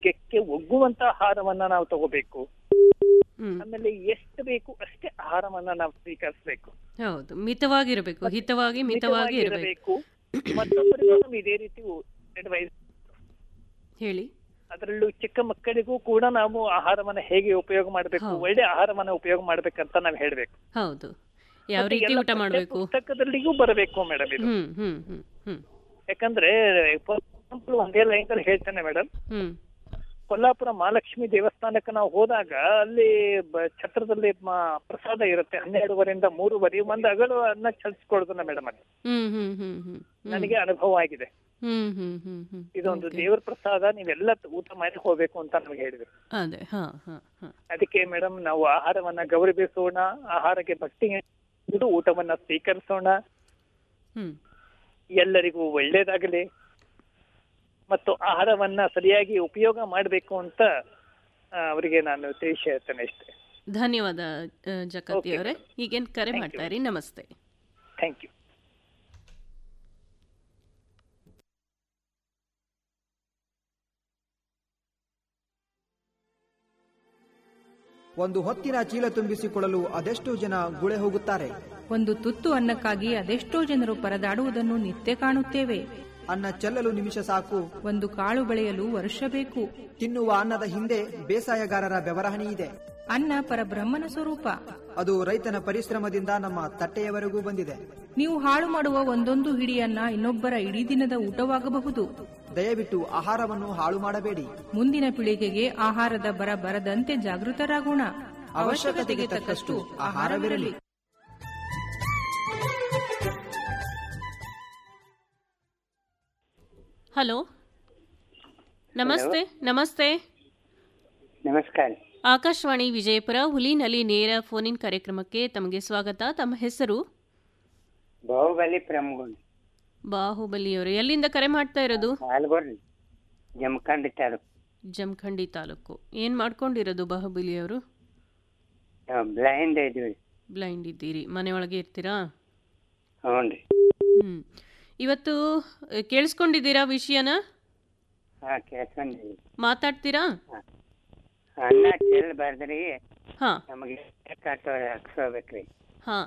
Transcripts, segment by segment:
ಆರೋಗ್ಯಕ್ಕೆ ಒಗ್ಗುವಂತ ಆಹಾರವನ್ನ ನಾವು ತಗೋಬೇಕು ಹ್ಮ್ ಆಮೇಲೆ ಎಷ್ಟು ಬೇಕು ಅಷ್ಟೇ ಆಹಾರವನ್ನ ನಾವು ಸ್ವೀಕರಿಸಬೇಕು ಹೌದು ಮಿತವಾಗಿರಬೇಕು ಹಿತವಾಗಿ ಮಿತವಾಗಿ ಇರಬೇಕು ಇರಬೇಕು ಮತ್ತೊಬ್ಬರಿಗೂ ನಾವು ಇದೇ ರೀತಿ ಅಡ್ವೈಸ್ ಹೇಳಿ ಅದರಲ್ಲೂ ಚಿಕ್ಕ ಮಕ್ಕಳಿಗೂ ಕೂಡ ನಾವು ಆಹಾರವನ್ನ ಹೇಗೆ ಉಪಯೋಗ ಮಾಡಬೇಕು ಹೌದು. ಒಳ್ಳೆ ಆಹಾರವನ್ನ ಉಪಯೋಗ ಮಾಡ್ಬೇಕಂತ ನಾವು ಹೇಳ್ಬೇಕು ಹೌದು ಯಾವ ಮತ್ತೆ ರೀತಿ ಎಲ್ಲ ಊಟ ಮಾಡಬೇಕು ಪುಸ್ತಕದಲ್ಲಿಗೂ ಬರಬೇಕು ಮೇಡಮ್ ಇದು ಹ್ಮ್ ಹ್ಮ್ ಹ್ಮ್ ಹ್ಮ್ ಯಾಕಂದ್ರೆ ಫಾರ್ ಎಕ್ಸಾಂಪಲ್ ಒಂದೇ ಲೈನ್ ಅಲ್ಲಿ ಹೇಳ್ತೇನೆ ಮೇಡಮ್ ಹ್ಮ್ ಕೊಲ್ಲಾಪುರ ಮಹಾಲಕ್ಷ್ಮಿ ದೇವಸ್ಥಾನಕ್ಕೆ ನಾವು ಹೋದಾಗ ಅಲ್ಲಿ ಬ- ಛತ್ರದಲ್ಲಿ ಮ- ಪ್ರಸಾದ ಇರುತ್ತೆ ಹನ್ನೆರಡುವರೆಯಿಂದ ಮೂರುವರೆ ಒಂದು ಅಗಳು ಅನ್ನ ಚಲಿಸ್ಕೊಡ್ದನ್ನ ಮೇಡಮ್ ಅದು ಹ್ಮ್ ಹ್ಮ್ ಹ್ಮ್ ಹ್ಮ್ ನನಗೆ ಅನುಭವ ಆಗಿದೆ ಹ್ಮ್ ಹ್ಮ್ ಹ್ಮ್ ಹ್ಮ್ ಇದೊಂದು Okay. ದೇವರ ಪ್ರಸಾದ ನೀವೆಲ್ಲ ಊಟ ಮಾಡಿ ಹೋಗ್ಬೇಕು ಅಂತ ನಮಗೆ ಹೇಳಿದ್ರು ಅದೇ ಹಾ ಹಾ ಹಾ ಅದಕ್ಕೆ ಮೇಡಮ್ ನಾವು ಆಹಾರವನ್ನ ಗೌರವಿಸೋಣ ಆಹಾರಕ್ಕೆ ಭಕ್ತಿ ಇದು ಊಟವನ್ನ ಸ್ವೀಕರಿಸೋಣ ಹ್ಮ್ ಎಲ್ಲರಿಗೂ ಒಳ್ಳೇದಾಗಲಿ ಮತ್ತು ಆಹಾರವನ್ನ ಸರಿಯಾಗಿ ಉಪಯೋಗ ಮಾಡಬೇಕು ಅಂತ ಆ, ಅವರಿಗೆ ನಾನು ತಿಳಿಸಿ ಹೇಳ್ತೇನೆ ಅಷ್ಟೇ ಧನ್ಯವಾದ ಆ, ಜಗತಿ Okay. ಅವರೇ ಈಗೇನು ಕರೆ Thank you. ಮಾಡ್ತಾ ಇರಿ ನಮಸ್ತೆ ಥ್ಯಾಂಕ್ ಯು ಒಂದು ಹೊತ್ತಿನ ಚೀಲ ತುಂಬಿಸಿಕೊಳ್ಳಲು ಅದೆಷ್ಟೋ ಜನ ಗುಳೆ ಹೋಗುತ್ತಾರೆ ಒಂದು ತುತ್ತು ಅನ್ನಕ್ಕಾಗಿ ಅದೆಷ್ಟೋ ಜನರು ಪರದಾಡುವುದನ್ನು ನಿತ್ಯ ಕಾಣುತ್ತೇವೆ ಅನ್ನ ಚೆಲ್ಲಲು ನಿಮಿಷ ಸಾಕು ಒಂದು ಕಾಳು ಬೆಳೆಯಲು ವರ್ಷ ಬೇಕು ತಿನ್ನುವ ಅನ್ನದ ಹಿಂದೆ ಬೇಸಾಯಗಾರರ ಬೆವರಹಣಿ ಇದೆ ಅನ್ನ ಪರಬ್ರಹ್ಮನ ಸ್ವರೂಪ ಅದು ರೈತನ ಪರಿಶ್ರಮದಿಂದ ನಮ್ಮ ತಟ್ಟೆಯವರೆಗೂ ಬಂದಿದೆ ನೀವು ಹಾಳು ಮಾಡುವ ಒಂದೊಂದು ಹಿಡಿಯನ್ನ ಇನ್ನೊಬ್ಬರ ಇಡೀ ದಿನದ ಊಟವಾಗಬಹುದು ದಯವಿಟ್ಟು ಆಹಾರವನ್ನು ಹಾಳು ಮಾಡಬೇಡಿ ಮುಂದಿನ ಪೀಳಿಗೆಗೆ ಆಹಾರದ ಬರ ಬರದಂತೆ ಜಾಗೃತರಾಗೋಣ ಅವಶ್ಯಕತೆಗೆ ತಕ್ಕಷ್ಟು ಆಹಾರವಿರಲಿ ಹಲೋ ನಮಸ್ತೆ ನಮಸ್ತೆ ನಮಸ್ಕಾರ ಆಕಾಶವಾಣಿ ವಿಜಯಪುರ ಹುಲಿನಲ್ಲಿ ನೇರ ಫೋನ್ ಇನ್ ಕಾರ್ಯಕ್ರಮಕ್ಕೆ ತಮಗೆ ಸ್ವಾಗತ ತಮ್ಮ ಹೆಸರು ಬಾಹುಬಲಿ ಪ್ರಮುಖ ಬಾಹುಬಲಿಯವರು ಎಲ್ಲಿಂದ ಕರೆ ಮಾಡ್ತಾ ಇರೋದು ಹಾಲ್ಗೋರ್ರಿ ಜಮಖಂಡಿ ತಾಲೂಕು ಜಮಖಂಡಿ ತಾಲೂಕು ಏನು ಮಾಡ್ಕೊಂಡಿರೋದು ಬಾಹುಬಲಿಯವರು ಬ್ಲೈಂಡ್ ಇದೀವಿ ಬ್ಲೈಂಡ್ ಇದ್ದೀರಿ ಮನೆಯೊಳಗೆ ಇರ್ತೀರಾ ಹ್ಞೂ ರೀ ಹ್ಮ್ ಇವತ್ತು ಅ, ಕೇಳಿಸ್ಕೊಂಡಿದ್ದೀರಾ ವಿಷಯನ ಹಾಂ ಕೇಳ್ಕೊಂಡಿವಿ ಮಾತಾಡ್ತೀರಾ ಅನ್ನ ಚೆಲ್ಲಬಾರ್ದ್ರಿ ಹಾ ನಮಗೆ ಕಾಟೋ ಹಾಕ್ಸೋಬೇಕ್ರಿ ಹಾ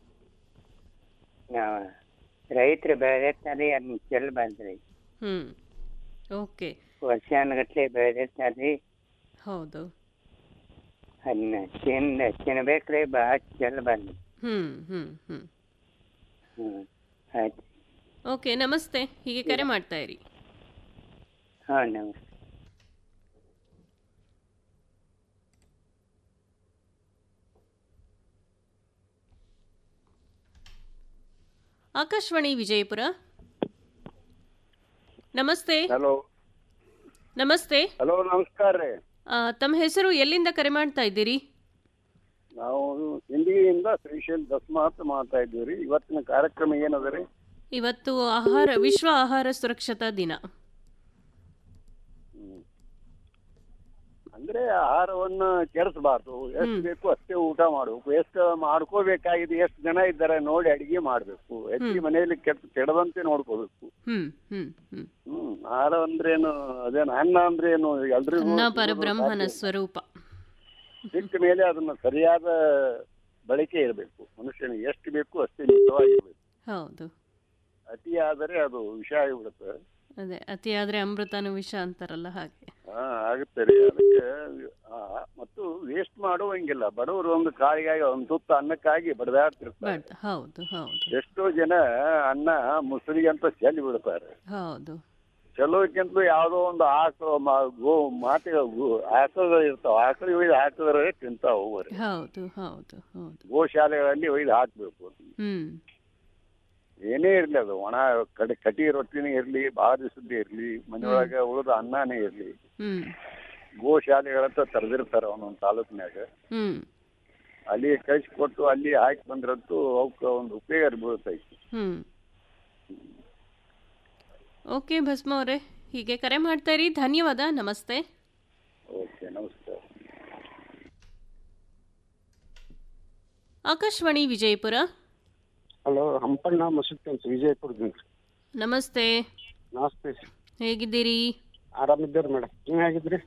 ನಾವು ರೈತರು ಬೆಳೆದಿರ್ತಾರೆ ಅದನ್ನ ಚೆಲ್ಲಬಾರ್ದ್ರಿ ಹ್ಮ್ ಓಕೆ ವರ್ಷಾನುಗಟ್ಲೆ ಬೆಳೆದಿರ್ತಾರ್ರಿ ಹೌದು ಅದನ್ನ ತಿನ್ ತಿನ್ಬೇಕ್ರಿ ಭಾಳ ಚೆಲ್ಲಬಾರ್ದು ಹ್ಮ್ ಹ್ಮ್ ಹ್ಮ್ ಹ್ಞೂ ಆಯ್ತು ಓಕೆ ನಮಸ್ತೆ ಹೀಗೆ ಕರೆ ಮಾಡ್ತಾ ಇರಿ ಹಾಂ ನಮಸ್ತೆ ಆಕಾಶವಾಣಿ ವಿಜಯಪುರ ನಮಸ್ತೆ ಹಲೋ ನಮಸ್ತೆ ಹಲೋ ನಮಸ್ಕಾರ ರೀ ಆ, ತಮ್ಮ ಹೆಸರು ಎಲ್ಲಿಂದ ಕರೆ ಮಾಡ್ತಾ ಇದ್ದೀರಿ ನಾವು ಇಂದಿಗೆಯಿಂದ ಶ್ರೀಶೈಲ್ ದಸ್ಮಾತ್ ಮಾಡ್ತಾ ಇದ್ದೀವಿ ರೀ ಇವತ್ತಿನ ಕಾರ್ಯಕ್ರಮ ಏನದ ರೀ ಇವತ್ತು ಆಹಾರ ವಿಶ್ವ ಆಹಾರ ಸುರಕ್ಷತಾ ದಿನ ಅಂದ್ರೆ ಆಹಾರವನ್ನ ಕೆಡಿಸಬಾರ್ದು ಎಷ್ಟು ಹ್ಮ್. ಬೇಕು ಅಷ್ಟೇ ಊಟ ಮಾಡ್ಬೇಕು ಎಷ್ಟು ಮಾಡ್ಕೋಬೇಕಾಗಿದೆ ಎಷ್ಟು ಜನ ಇದ್ದಾರೆ ನೋಡಿ ಅಡಿಗೆ ಮಾಡ್ಬೇಕು ಹೆಚ್ಚಿಗೆ ಮನೆಯಲ್ಲಿ ಕೆಟ್ಟ ಕೆಡದಂತೆ ನೋಡ್ಕೋಬೇಕು ಹ್ಮ್ ಹ್ಮ್ ಹ್ಮ್ ಹ್ಮ್ ಆಹಾರ ಅಂದ್ರೇನು ಅದೇನು ಅನ್ನ ಅಂದ್ರೇನು ಎಲ್ರಿಗೂ ಅನ್ನ ಸಿಗೋದು ಪರಬ್ರಹ್ಮನ ಸಾಧ್ಯ. ಸ್ವರೂಪ ಸಿಕ್ಕ ಮೇಲೆ ಅದನ್ನ ಸರಿಯಾದ ಬಳಕೆ ಇರಬೇಕು ಮನುಷ್ಯನಿಗೆ ಎಷ್ಟು ಬೇಕು ಅಷ್ಟೇ ಮಿತವಾಗಿರ್ಬೇಕು ಹೌದು ಅತಿ ಆದರೆ ಅದು ವಿಷ ಆಗಿಬಿಡುತ್ತೆ ಅದೇ ಅತಿಯಾದ್ರೆ ಅಮೃತನು ವಿಷ ಅಂತಾರಲ್ಲ ಹಾಗೆ ಹಾ ಆಗುತ್ತೆ ರೀ ಅದಕ್ಕೆ ಆ, ಮತ್ತು ವೇಸ್ಟ್ ಮಾಡುವಂಗಿಲ್ಲ ಬಡವರು ಒಂದು ಕಾಳಿಗಾಗಿ ಒಂದು ತುತ್ತ ಅನ್ನಕ್ಕಾಗಿ ಬಡದಾಡ್ತಿರ್ತಾರೆ ಬಟ್ ಹೌದು ಹೌದು ಎಷ್ಟೋ ಜನ ಅನ್ನ ಮುಸುರಿಗೆ ಅಂತ ಚೆಲ್ಲಿ ಬಿಡ್ತಾರೆ ಹೌದು ಚೆಲ್ಲೋಕ್ಕಿಂತಲೂ ಯಾವುದೋ ಒಂದು ಆಕಳು ಮ- ಗೋ ಮಾತಿಗೆ ಆಕಳುಗಳು ಇರ್ತಾವ ಆಕಳು ಒಯ್ದು ಹಾಕಿದ್ರೆ ತಿಂತಾವ ಹೋಗ್ರಿ ಹೌದು ಹೌದು ಹೌದು ಗೋಶಾಲೆಗಳಲ್ಲಿ ಒಯ್ದು ಹಾಕ್ಬೇಕು ಹ್ಮ್ ಏನೇ ಇರ್ಲಿ ಅದು ಒಣ ಕಡೆ ಕಟಿ ರೊಟ್ಟಿನೇ ಇರ್ಲಿ ಭಾಳ ದಿವಸದ್ದೇ ಇರ್ಲಿ ಮನೆಯೊಳಗೆ ಉಳಿದ ಅನ್ನನೇ ಇರ್ಲಿ ಹ್ಮ್ ಗೋಶಾಲೆಗಳಂತ ತೆರೆದಿರ್ತಾರ ಒಂದೊಂದು ತಾಲೂಕಿನಾಗ ಹ್ಮ್ ಅಲ್ಲಿ ಕಳಿಸ್ಕೊಟ್ಟು ಅಲ್ಲಿ ಹಾಕಿ ಬಂದ್ರಂತೂ ಅವಕ್ಕೆ ಒಂದು ಉಪಯೋಗ ಬೀಳ್ತೈತಿ ಹ್ಮ್ ಓಕೆ ಭಸ್ಮ ಅವರೇ ಹೀಗೆ ಕರೆ ಮಾಡ್ತಾ ಇರಿ ಧನ್ಯವಾದ ನಮಸ್ತೆ ಓಕೆ ನಮಸ್ಕಾರ ಆಕಾಶವಾಣಿ ವಿಜಯಪುರ ಹಲೋ ಹಂಪಣ್ಣ ಮಸೂತಿ ಅಂತ ವಿಜಯಪುರದಿಂದ ನಮಸ್ತೆ ನಮಸ್ತೆ ಹೇಗಿದ್ದೀರಿ ಆರಾಮಿದ್ದೀರಿ ಮೇಡಮ್ ನೀವು ಹೇಗಿದ್ರಿ